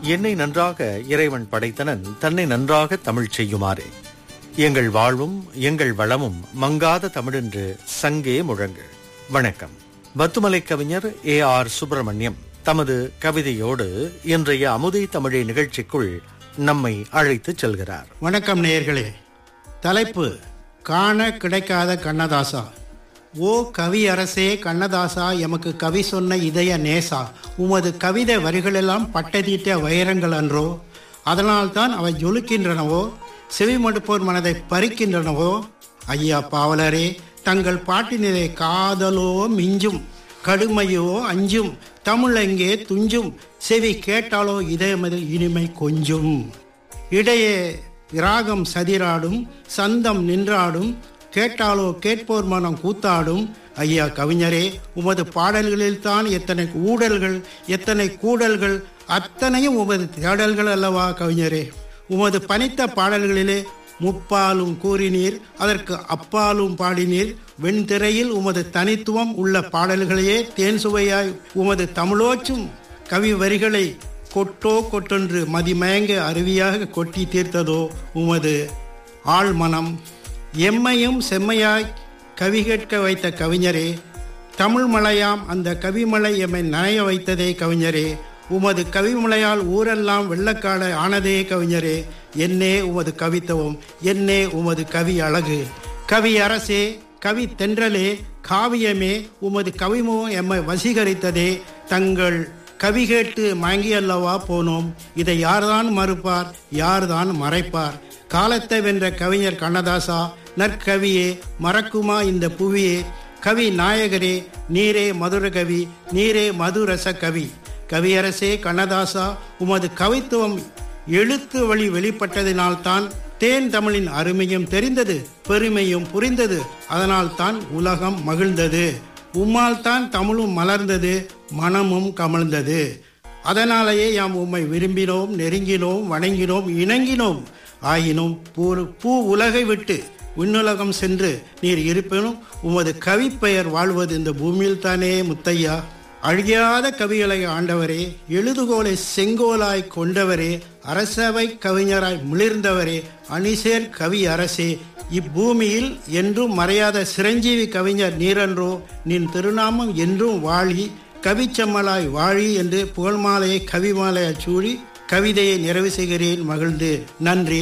என்னை நன்றாக இறைவன் படைத்தனன் தன்னை நன்றாக தமிழ் செய்யுமாறு எங்கள் வாழ்வும் எங்கள் வளமும் மங்காத தமிழென்று சங்கே முழங்கு வணக்கம் பத்துமலை கவிஞர் ஏ ஆர் சுப்பிரமணியம் தமது கவிதையோடு இன்றைய அமுதை தமிழை நிகழ்ச்சிக்குள் நம்மை அழைத்துச் செல்கிறார் வணக்கம் நேயர்களே தலைப்பு காண கிடைக்காத கண்ணதாசா ஓ கவி அரசே கண்ணதாசா எமக்கு கவி சொன்ன இதய நேசா உமது கவிதை வரிகளெல்லாம் பட்டதீட்ட வைரங்கள் அன்றோ அதனால்தான் அவை ஜொலிக்கின்றனவோ செவிமடுப்போர் மனதை பறிக்கின்றனவோ ஐயா பாவலரே தங்கள் பாட்டினிலே காதலோ மிஞ்சும் கடுமையோ அஞ்சும் தமிழெங்கே துஞ்சும் செவி கேட்டாலோ இதயமதில் இனிமை கொஞ்சும் இடையே ராகம் சதிராடும் சந்தம் நின்றாடும் கேட்டாலோ கேட்போர் மனம் கூத்தாடும் ஐயா கவிஞரே உமது பாடல்களில் தான் எத்தனை ஊடல்கள் எத்தனை கூடல்கள் அத்தனையும் உமது தேடல்கள் அல்லவா கவிஞரே உமது பனித்த பாடல்களிலே முப்பாலும் கூறினீர் அதற்கு அப்பாலும் பாடினீர் வெண்திரையில் உமது தனித்துவம் உள்ள பாடல்களையே தேன் சுவையாய் உமது தமிழோச்சும் கவி வரிகளை கொட்டோ கொட்டொன்று மதிமயங்க அருவியாக கொட்டி தீர்த்ததோ உமது ஆழ்மனம் எம்மையும் செம்மையாய் கவி கேட்க வைத்த கவிஞரே தமிழ் மலையாம் அந்த கவிமலை எம்மை நனைய வைத்ததே கவிஞரே உமது கவிமலையால் ஊரெல்லாம் வெள்ளக்காட ஆனதே கவிஞரே என்னே உமது கவித்துவம் என்னே உமது கவி அழகு கவி அரசே கவி தென்றலே காவியமே உமது கவிமுகம் எம்மை வசீகரித்ததே தங்கள் கவி கேட்டு மயங்கி அல்லவா போனோம் இதை யார்தான் மறுப்பார் யார்தான் மறைப்பார் காலத்தை வென்ற கவிஞர் கண்ணதாசா நற்கவியே மறக்குமா இந்த புவியே கவி நாயகரே நீரே மதுர கவி நீரே மதுரச கவி கவியரசே கண்ணதாசா உமது கவித்துவம் எழுத்து வழி வெளிப்பட்டதினால்தான் தேன் தமிழின் அருமையும் தெரிந்தது பெருமையும் புரிந்தது அதனால் தான் உலகம் மகிழ்ந்தது உம்மால் தான் தமிழும் மலர்ந்தது மனமும் கமழ்ந்தது அதனாலேயே யாம் உம்மை விரும்பினோம் நெருங்கினோம் வணங்கினோம் இணங்கினோம் ஆயினும் பூ பூ உலகை விட்டு விண்ணுலகம் சென்று நீர் இருப்பினும் உமது கவிப்பெயர் வாழ்வது இந்த பூமியில் தானே முத்தையா அழியாத கவிகளை ஆண்டவரே எழுதுகோலை செங்கோலாய் கொண்டவரே அரசவை கவிஞராய் மிளிர்ந்தவரே அணிசேர் கவி அரசே இப்பூமியில் என்றும் மறையாத சிரஞ்சீவி கவிஞர் நீரன்றோ நின் திருநாமம் என்றும் வாழி கவிச்சம்மலாய் வாழி என்று புகழ்மாலையை கவிமாலையை சூழி கவிதையை நிறைவு செய்கிறேன் மகிழ்ந்து நன்றி